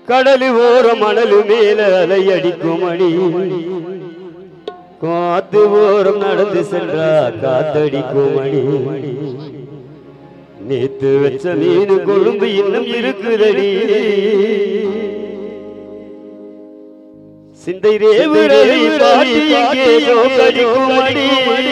கடலு ஓர மணலு மேல அலை அடிக்கும் அடி காத்து ஓரம் நடந்து சென்றா காத்தடிக்கும் அடி நேத்து வச்ச மீன் கொழும்பு இன்னும் இருக்குதடி சிந்தை ரேவுரவி பாட்டி எங்கேயோ கடிக்கும் அடி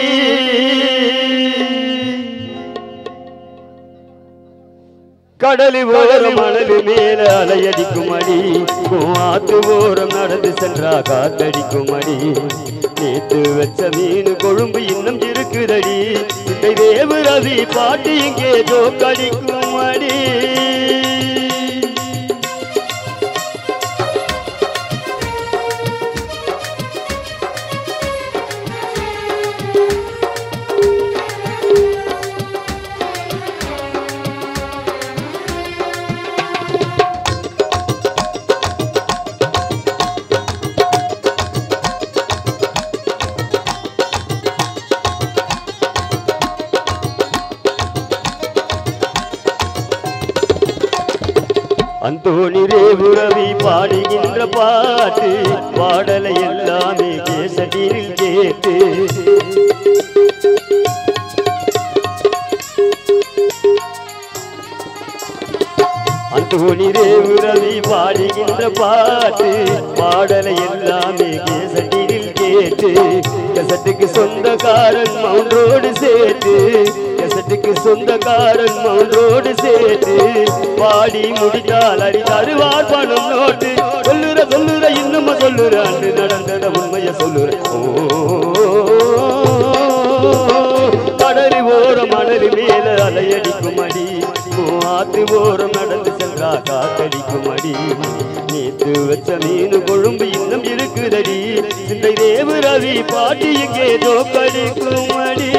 கடலு ஓரம் மணலு மேல அலையடிக்கும் அடி ஆத்து ஓரம் நடந்து சென்றா காத்தடிக்கும் அடி நேத்து வச்ச மீன் கொழும்பு இன்னும் இருக்குதடி இந்த தேவு ரவி பாட்டு இங்கே ஜோக்கடிக்கும் அடி அந்தோணி ரேவுரவி பாடுகின்ற பாட்டு பாடலை எல்லாமே கேசடியில் கேட்டு அந்தோணி ரேவுரவி பாடுகின்ற பாட்டு பாடலை எல்லாமே கேசடியில் கேட்டு கசட்டுக்கு சொந்தக்காரன் மவுண்டோடு சேர்த்து கசட்டுக்கு சொந்தக்காரன் மவுண்டோடு சேர்த்து பாடி முடித்தால் அடி தருவார் பணம் நோட்டு சொல்லுற சொல்லுற இன்னும் சொல்லுற அன்று நடந்தத உண்மைய சொல்லுற கடலு ஓரம் மணலு மேல அலையடிக்கும் அடி ஆத்து ஓரம் நடந்து சென்றா காத்தடிக்கும் அடி நேத்து வச்ச மீன் கொழும்பு இன்னும் இருக்குதடி சிந்தை தேவு ரவி பாட்டி இங்கே தோக்கடிக்கும் அடி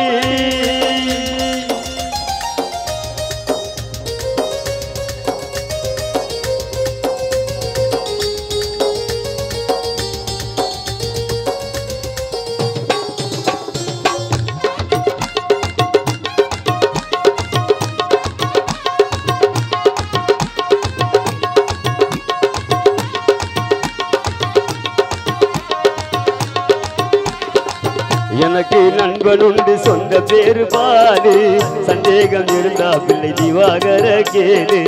எனக்கு நண்பன் உண்டு சொந்த பேரு பாரு சந்தேகம் இருந்தா பிள்ளை திவாகர கேளு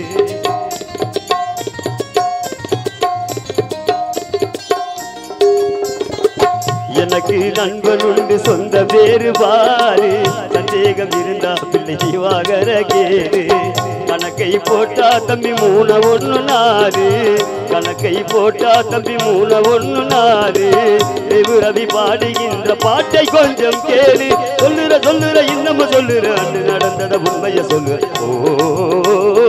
எனக்கு நண்பன் உண்டு சொந்த பேரு பாரு சந்தேகம் இருந்தா பிள்ளை திவாகர கேளு கணக்கை போட்டா தம்பி மூண ஒண்ணு நாலு கணக்கை போட்டா தம்பி மூண ஒண்ணு நாலு தேவு ரவி பாடுகின்ற பாட்டை கொஞ்சம் கேளு சொல்லுற சொல்லுற இன்னமும் சொல்லுற அன்று நடந்தத உண்மைய சொல்லு ஓ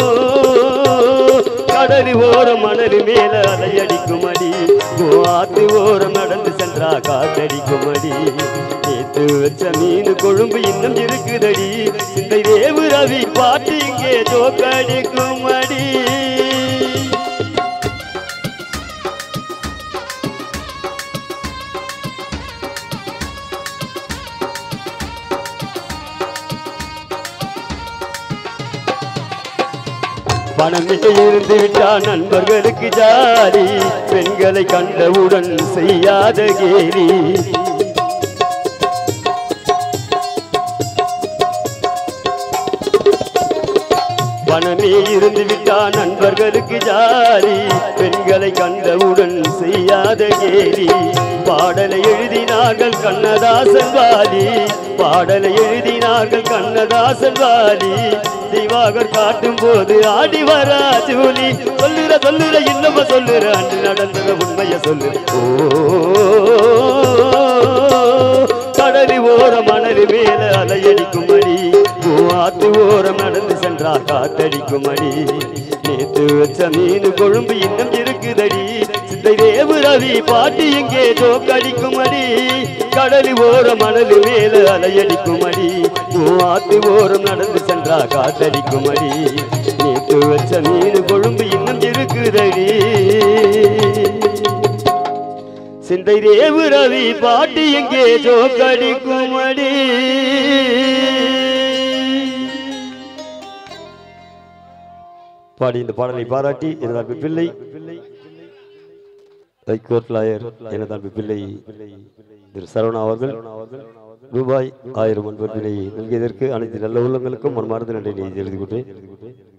கடலு ஓரம் மணலு மேல அலையடிக்கும் அடி ஆத்து ஓரம் நடந்து சென்றா காத்தடிக்கும் அடி நேத்து வச்ச மீன் கொழும்பு இன்னும் இருக்குதடி இந்த தேவு ரவி பாட்டு இங்கே ஜோக்கடிக்கும் அடி பணமே இருந்து விட்டா நண்பர்களுக்கு ஜாலி பெண்களை கண்டவுடன் செய்யாத கேலி பணமே இருந்து விட்டா நண்பர்களுக்கு ஜாலி பெண்களை கண்டவுடன் செய்யாத கேலி பாடலை எழுதினார்கள் கண்ணதாசன் வாலி பாடலை எழுதினார்கள் கண்ணதாசன் வாலி திவாகர் காட்டும் போது ஆடி வரா ஜூலி சொல்லுற சொல்லுற இன்னம சொல்லுற அன்று நடந்தத உண்மைய சொல்லு ஓ கடலு ஓர மணலு மேல அலையடிக்கும் அடி ஆத்து ஓரம் நடந்து சென்றா காத்தடிக்கும் அடி நேத்து வச்ச மீன் கொழும்பு இன்னும் இருக்குதடி சித்தை தேவு ரவி பாட்டி இங்கே ஜோக்கடிக்கும் அடி கடலு ஓர மணலு மேல அலையடிக்கும் அடி ஆத்து ஓரம் நடந்து சென்றா காத்தடிக்கும் அடி நேத்து வச்ச மீன் கொழும்பு இன்னும் இருக்குதடி சிந்தை தேவு ரவி பாட்டி எங்கே ஜோக்கடிக்கும் அடி பாடி இந்த பாடலை பாராட்டி எனது அன்பு பிள்ளை ஹைகோர்ட் லாயர் எனது அன்பு பிள்ளை திரு சரவணா அவர்கள் ரூபாய் ஆயிரம் அன்பர்களை நல்கியதற்கு அனைத்து நல்ல உள்ளங்களுக்கும் மனமார்ந்த நன்றி எழுதி கொண்டேன்